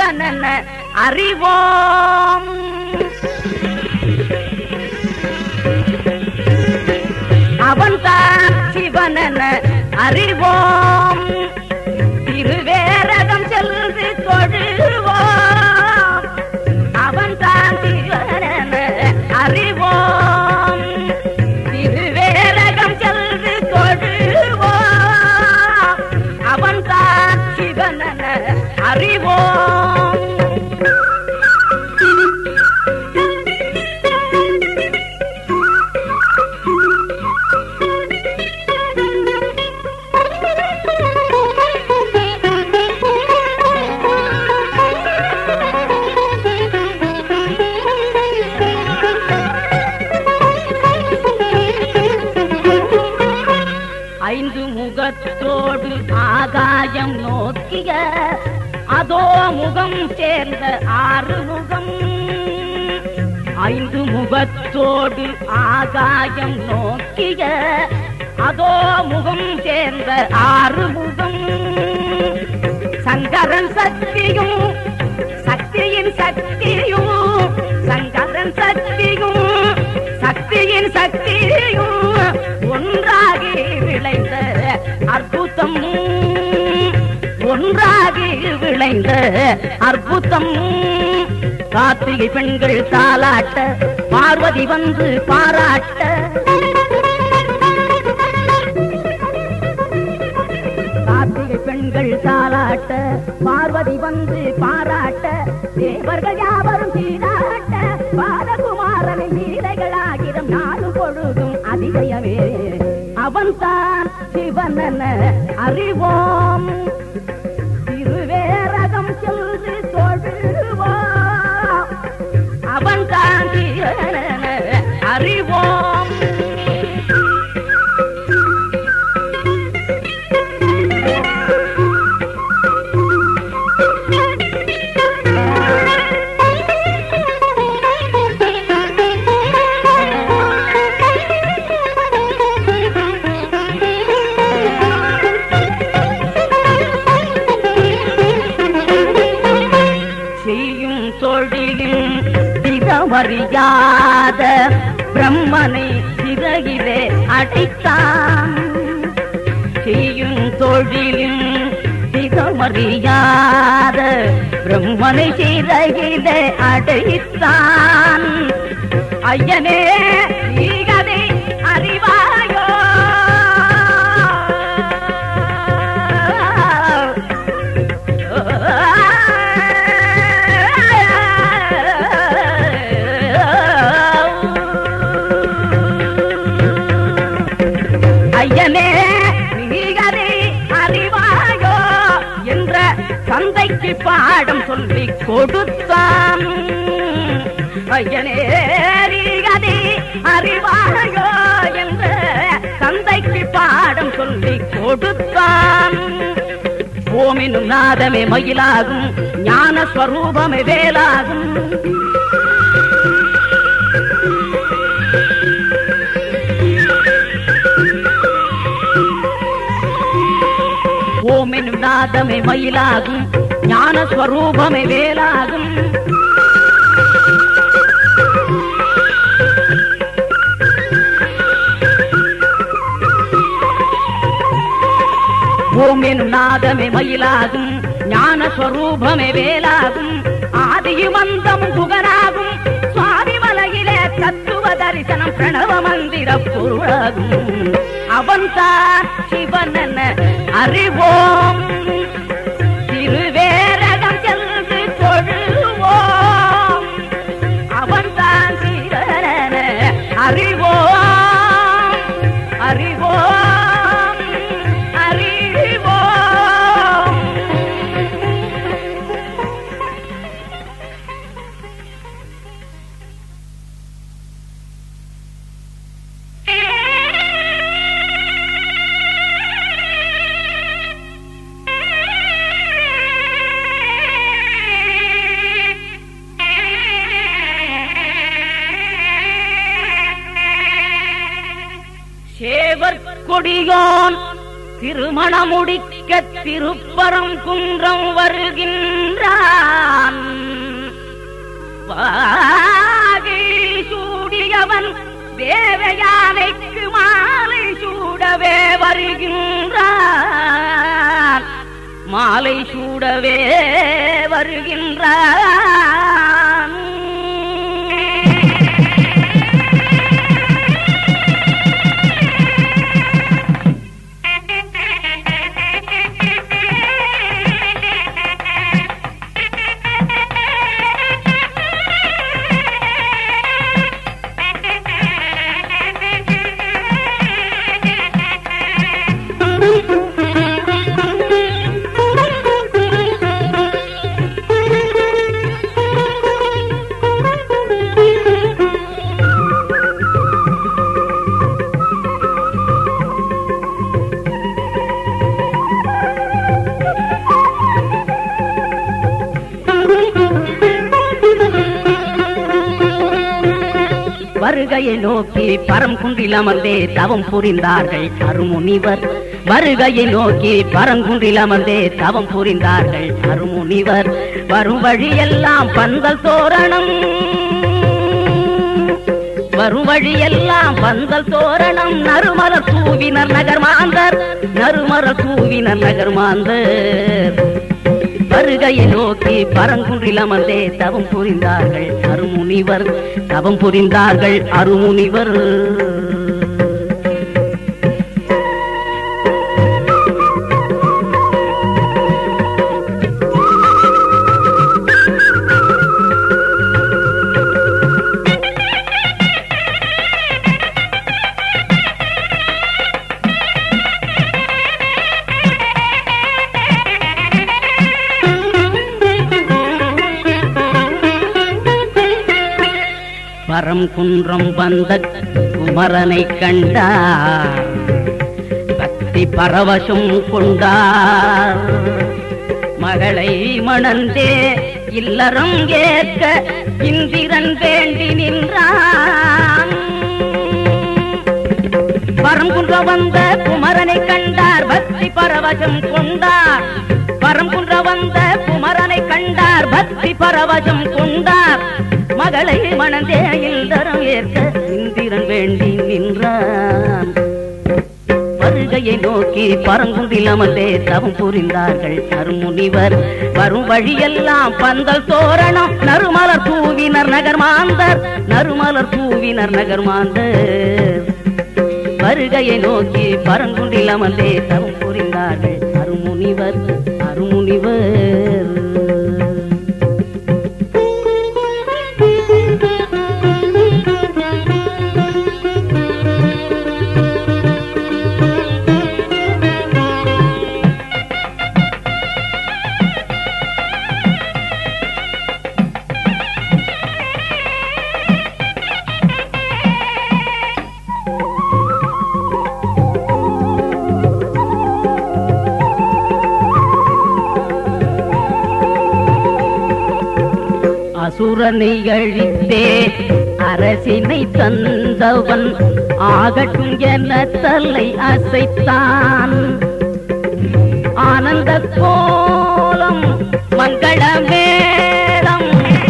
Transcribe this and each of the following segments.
சிவனென அறிவோம் அவன்தான் சிவனென அறிவோம் திருவேரகம் செல்து தொழுவோம் அவன்தான் சிவனென அறிவோம் திருவேரகம் செல்து தொழுவோம் அவன்தான் சிவனென அறிவோம் ஐந்து முகத்தோடு ஆகாயம் நோக்கிய அதோ முகம் சேர்ந்த ஆறு முகம் ஐந்து முகத்தோடு ஆகாயம் நோக்கிய அதோ முகம் சேர்ந்த ஆறு முகம் சங்கரன் சக்தியும் சக்தியின் சக்தியும் சங்கரன் சக்தியும் சக்தியின் சக்தியும் ஒன்றாகி விளைந்த அற்புதம் ஒன்றாகி விளைந்த அற்புதம் கார்த்திகை பெண்கள் தாலாட்ட பார்வதி வந்து பாராட்ட கார்த்திகை பெண்கள் தாளாட்ட பார்வதி வந்து பாராட்ட தேவர்கள் யாவரும் சீராட்ட பாலகுமாரனின் லீலைகளாகிறம் நாடு பொழுதும் அதிசயமே அவன்தான் சிவனென அறிவோம் திருவேரகம் சென்று தொழுவோம் அவன்தான் சிவனென அறிவோம் செய்யும் தொழிலும் திகமறியாத பிரம்மனை சிறகிலே அடித்தான் செய்யும் தொழிலும் திகமறியாத பிரம்மனை சிறகிலே அடைத்தான் ஐயனே நீகதை அறிவாயோ ஐயனே நீகதை அறிவாயோ என்ற சந்தைக்கு பாடம் சொல்லி கொடுத்தான் ஐயனே நீகதை அறிவாயோ என்ற சந்தைக்கு பாடம் சொல்லி கொடுத்தான் ஓமினும் நாதமே மயிலாகும் ஞான ஸ்வரூபமே வேலாகும் ஓமெனும் நாதமே மயிலாகும் ஞான ஸ்வரூபமே வேலாகும் ஓமெனும் நாதமே மயிலாகும் ஞான ஸ்வரூபமே வேலாகும் ஆதியும் அந்தமும் புகனாகும் சுவாமி மலையிலே தத்துவ தரிசனம் பிரணவ மந்திர பொருளாகும் அவன்தான் சிவனென அறிவோம் திருவேரகம் சென்று தொழுவோம் அவன்தான் சிவனென அறிவோம் அறிவோம் அறிவோம் சேவர் கொடியோன் திருமணமுடிக்க மிக்க திருப்பரம் குன்றம் வருகின்றான் வாகை சூடியவன் தேவயானைக்கு மாலை சூடவே வருகின்றான் மாலை சூடவே வருகின்றான் வருகையை நோக்கி பரங்குன்றில் அமர்ந்தே தவம் புரிந்தார்கள் அருமுனிவர் வருகையை நோக்கி பரங்குன்றில் அமர்ந்தே தவம் புரிந்தார்கள் அருமுனிவர் வரும் வழியெல்லாம் பந்தல் தோரணம் வரும் வழியெல்லாம் பந்தல் தோரணம் நறுமலர் தூவினர் நகர்மாந்தர் நறுமலர் தூவினர் நகர்மாந்தர் வருகையை நோக்கி பரங்குன்றில் அமர்ந்தே தவம் புரிந்தார்கள் அருமுனிவர் தவம் புரிந்தார்கள் அருமுனிவர் பரம் குன்றம் வந்த குமரனை கண்டார் பக்தி பரவசம் கொண்டார் மகளை மணந்தே இல்லறம் ஏற்க இந்திரன் வேண்டி நின்றான் பரங்குன்ற வந்த குமரனை கண்டார் பக்தி பரவசம் கொண்டார் பரங்குன்ற வந்த குமரனை கண்டார் பக்தி பரவசம் கொண்டார் மகளை மணந்தே இல்லறம் ஏற்க இந்திரன் வேண்டி நின்றான் வருகையை நோக்கி பரங்குன்றில் அமர்ந்தே தவம் புரிந்தார்கள் அருமுனிவர் வரும் வழியெல்லாம் பந்தல் தோரணம் நறுமலர் தூவினர் நகர்மாந்தர் நறுமலர் தூவினர் நகர்மாந்தர் வருகையை நோக்கி பரங்குன்றில் அமர்ந்தே தவம் புரிந்தார்கள் அருமுனிவர் அருமுனிவர் அசுரனை அழித்தே அரசினை தந்தவன் ஆகட்டும் என தலை அசைத்தான் ஆனந்த கோலம் மங்கள மேளம்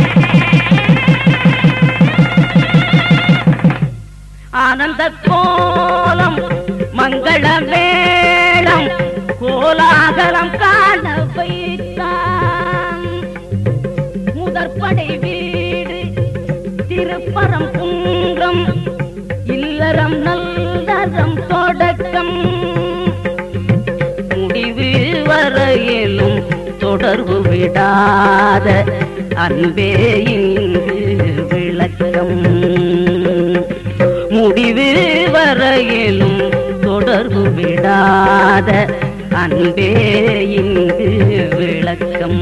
ஆனந்த கோலம் மங்கள மேளம் கோலாகலம் காண வைத்தான் முதற்படை வீடு திருப்பரம் குன்றம் இல்லறம் நல்லறம் தொடக்கம் முடிவு வரையிலும் தொடர்பு விடாத அன்பே இங்கு விளக்கம் முடிவு வரையிலும் தொடர்பு விடாத அன்பே இங்கு விளக்கம்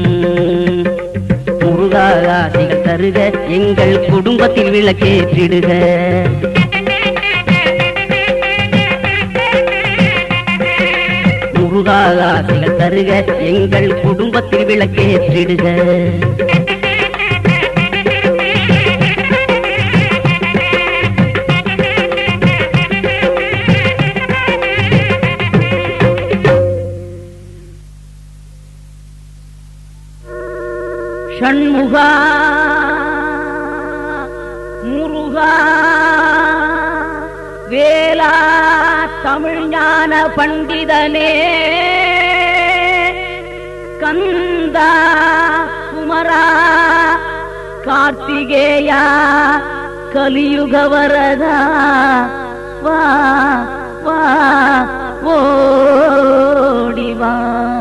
முருகாசிகள் தருக எங்கள் குடும்பத்தில் விளக்கேற்றிடுக முருகாசிகள் தருக எங்கள் குடும்பத்தில் விளக்கேற்றிடுக ஷண்முகா முருகா வேலா தமிழ் ஞான பண்டிதனே கந்தா குமரா கார்த்திகேயா கலியுக வரதா வா வா ஓடி வா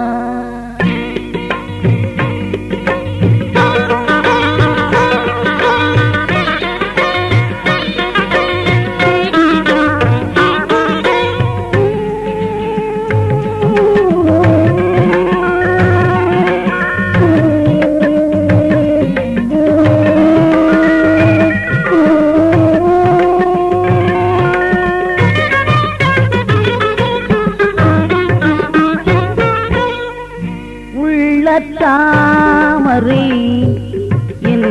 உள்ள தாமரை என்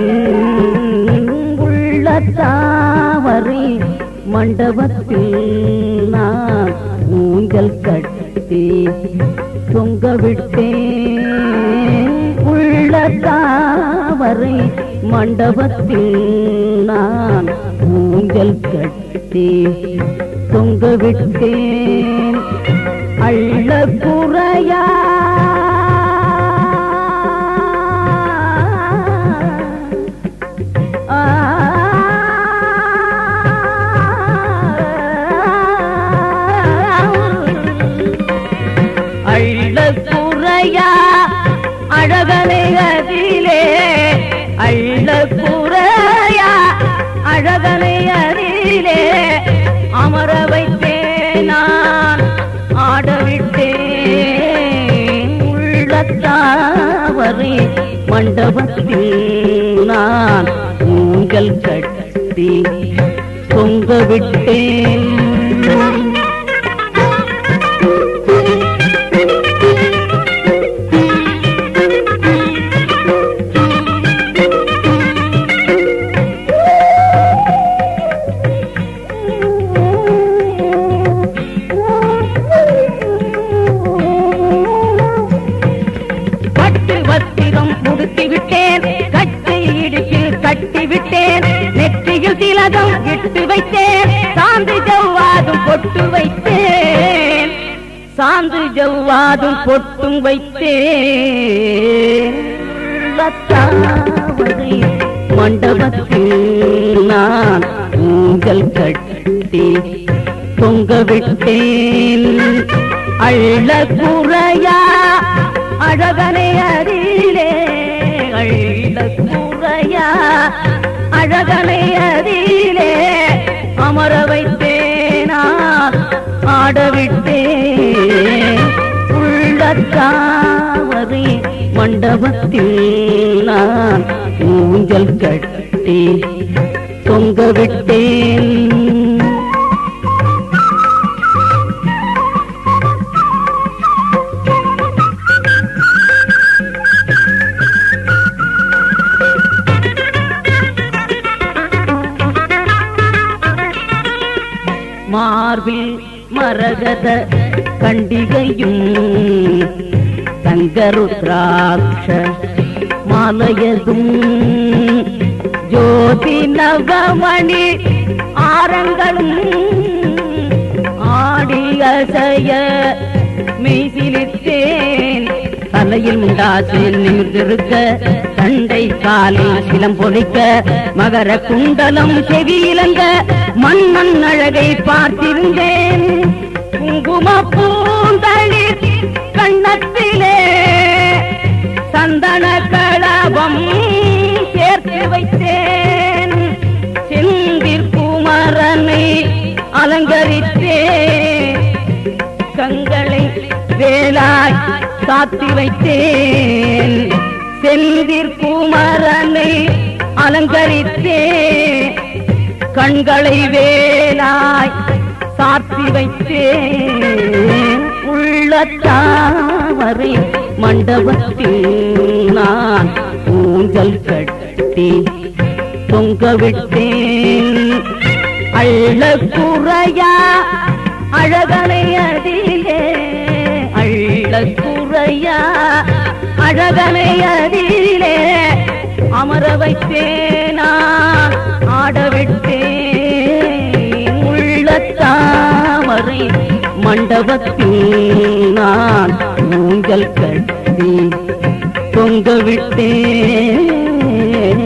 உள்ள தாமரை மண்டபத்தில் நான் ஊஞ்சல் கட்டி தொங்க விட்டேன் உள்ள தாமரை மண்டபத்தில் நான் ஊஞ்சல் கட்டி தொங்க விட்டேன் அள்ள குறையா அள்ள குறையா அழகனை அதிலே அள்ள குறையா அழகனை அதிலே அமர வைத்தேன் நான் ஆடவிட்டேன் உள்ளத்தாவரை மண்டபத்தில் நான் ஊஞ்சல் கட்டி தொங்க விட்டேன் பட்டு வஸ்திரம் முடித்து விட்டேன் கட்டு இடுப்பில் கட்டி விட்டேன் நெற்றியில் திலகம் இட்டு வைத்தேன் சாந்து ஜவ்வாதும் பொட்டு வைத்தேன் சாந்து ஜவ்வாதும் பொட்டும் வைத்தேன் உள்ளத்தாவரை மண்டபத்தில் நான் ஊஞ்சல் கட்டி தொங்க விட்டேன் அள்ள குறையா அழகனை அருளே அள்ள குறையா அழகனை அருளே அமர வைத்தேனா ஆடவிட்டேன் உள்ளத்தாவரை மண்டபத்தில் நான் ஊஞ்சல் கட்டி தொங்க விட்டேன் மார்பில் மரகத கண்டிகையும் தங்கருத்ராட்ச மாலையதும் ஜோதி நவமணி ஆரங்களும் ஆடி அசைய மெய்சிலித்தேன் தலையில் முண்டாசு நிமிர்ந்திருக்க தண்டை காலில் சிலம் பொழிக்க மகர குண்டலம் செவியிலங்க மன்னன் அழகை பார்த்திருந்தேன் குங்கும பூந்தளிர் கண்ணத்திலே சந்தன களபம் சேர்த்து வைத்தேன் செந்தில் குமரனை அலங்கரித்தேன் கண்களை வேலாய் சாத்தி வைத்தேன் செந்திற் குமரனை அலங்கரித்தேன் கண்களை வேலாய் சாத்தி வைத்தேன் உள்ளத்தாவரை மண்டபத்தில் நான் ஊஞ்சல் கட்டி தொங்க விட்டேன் அள்ள குறையா அழகனை அதிலே அள்ள குறையா அழகனை அதிலே அமர வைத்தேனான் ஆடவிட்டேன் உள்ள தாமரை மண்டபத்தில் நான் ஊஞ்சல் கட்டி தொங்க விட்டேன்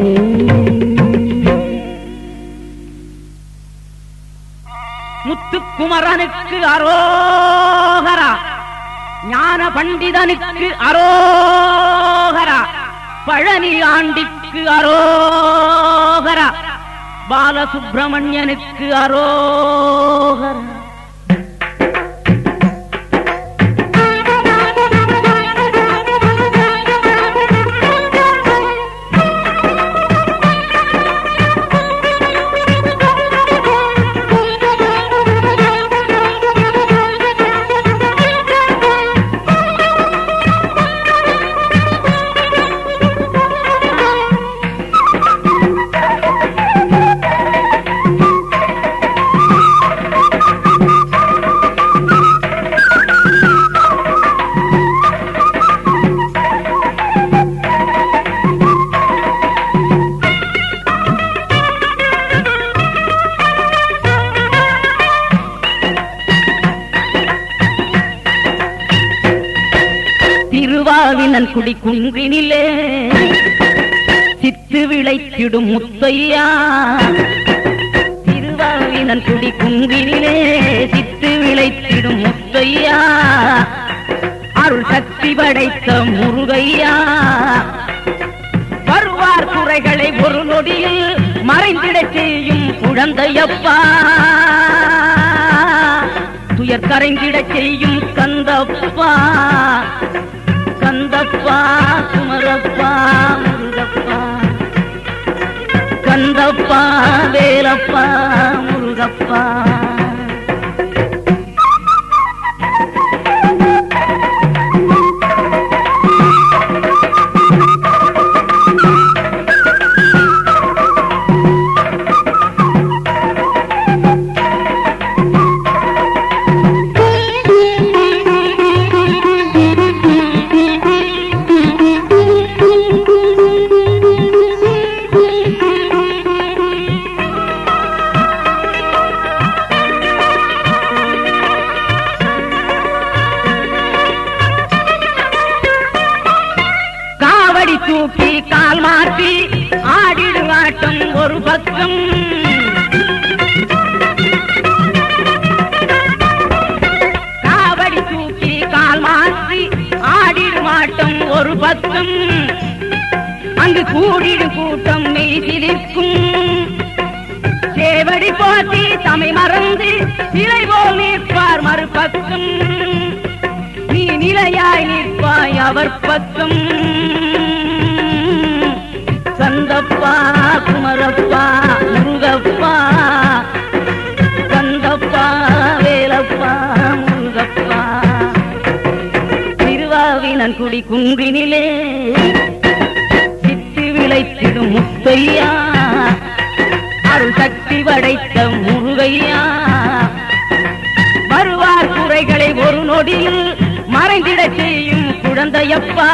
முத்துக்குமரனுக்கு அரோகரா ஞான பண்டிதனுக்கு அரோகரா பழனி ஆண்டிக்கு அரோகரா பாலசுப்பிரமணியனுக்கு அரோகரா திருவாவினன் குடி குன்றினிலே சித்து விளைத்திடும் முத்தையா திருவாவினன் குடி குன்றினிலே சித்து விளைத்திடும் முத்தையா அருள் சக்தி படைத்த முருகையா வருவார் குறைகளை ஒரு நொடியில் மறைந்திடச் செய்யும் குழந்தையப்பா துயர் கரைந்திடச் செய்யும் கந்தப்பா கந்தப்பா குமரப்பா முருகப்பா கந்தப்பா வேலப்பா முருகப்பா காவடி தூக்கி கால் மாற்றி ஆடிடும் ஆட்டம் ஒரு பக்கம் காவடி தூக்கி கால் மாற்றி ஆடிடும் ஆட்டம் ஒரு பக்கம் அங்கு கூடிடும் கூட்டம் மெய் சிலிர்க்கும் சேவடி போட்டி தமை மறந்து சிலை போல் நிற்பார் மறுபக்கம் நீ நிலையாய் நிற்பாய் அவர் பக்கம் கந்தப்பா குமரப்பா முருகப்பா கந்தப்பா வேலப்பா முருகப்பா திருவாவினன் குடி குன்றினிலே சித்து விளைத்திடும் முத்தையா அருள் சக்தி படைத்த முருகையா வருவார் குறைகளை ஒரு நொடியில் மறைந்திடச் செய்யும் குழந்தையப்பா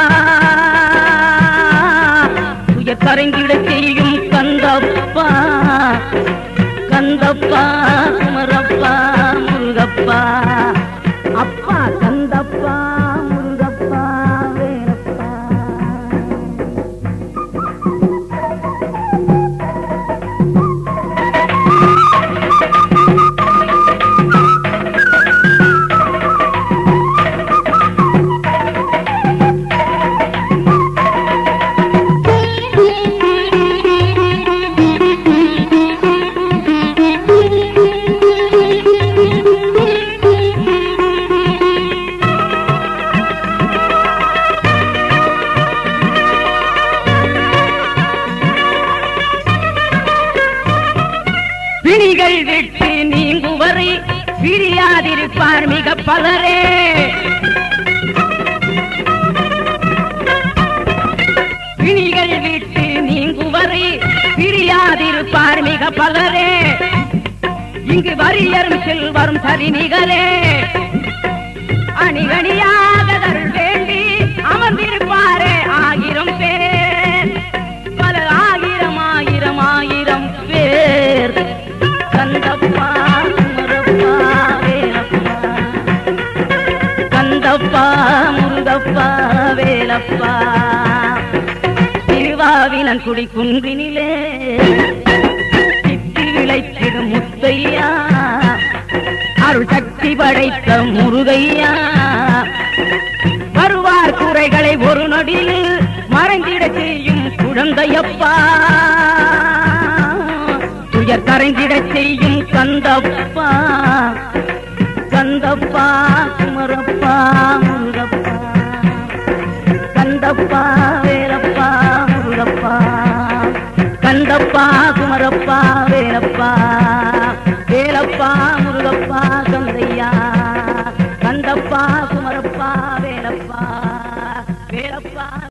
துயர் கரைந்திடச் செய்யும் கந்தப்பா கந்தப்பா குமரப்பா முருகப்பா அப்பா கந்தப்பா முருகப்பா வேலப்பா பிணிகள் விட்டு நீங்குவரை பிரியாதிருப்பார் மிக பலரே பிணிகள் விட்டு நீங்குவரை பிரியாதிருப்பார் மிக பலரே இங்கு வரியரும் செல்வரும் சரிநிகரே அணிகணியாக அருள் வேண்டி அமர்ந்திருப்பாரே ஆயிரம் பேர் வேலப்பா திருவாவினன் குடி குன்றினிலே சித்தி விளைத்திடும் முத்தையா அருள் சக்தி படைத்த முருகையா வருவார் குறைகளை ஒரு நொடியில் மறைந்திட செய்யும் குழந்தையப்பா துயர் கரைந்திட செய்யும் கந்தப்பா கந்தப்பா குமரப்பா முருகப்பா கந்தப்பா வேலப்பா முருகப்பா கந்தப்பா குமரப்பா வேலப்பா வேலப்பா முருகப்பா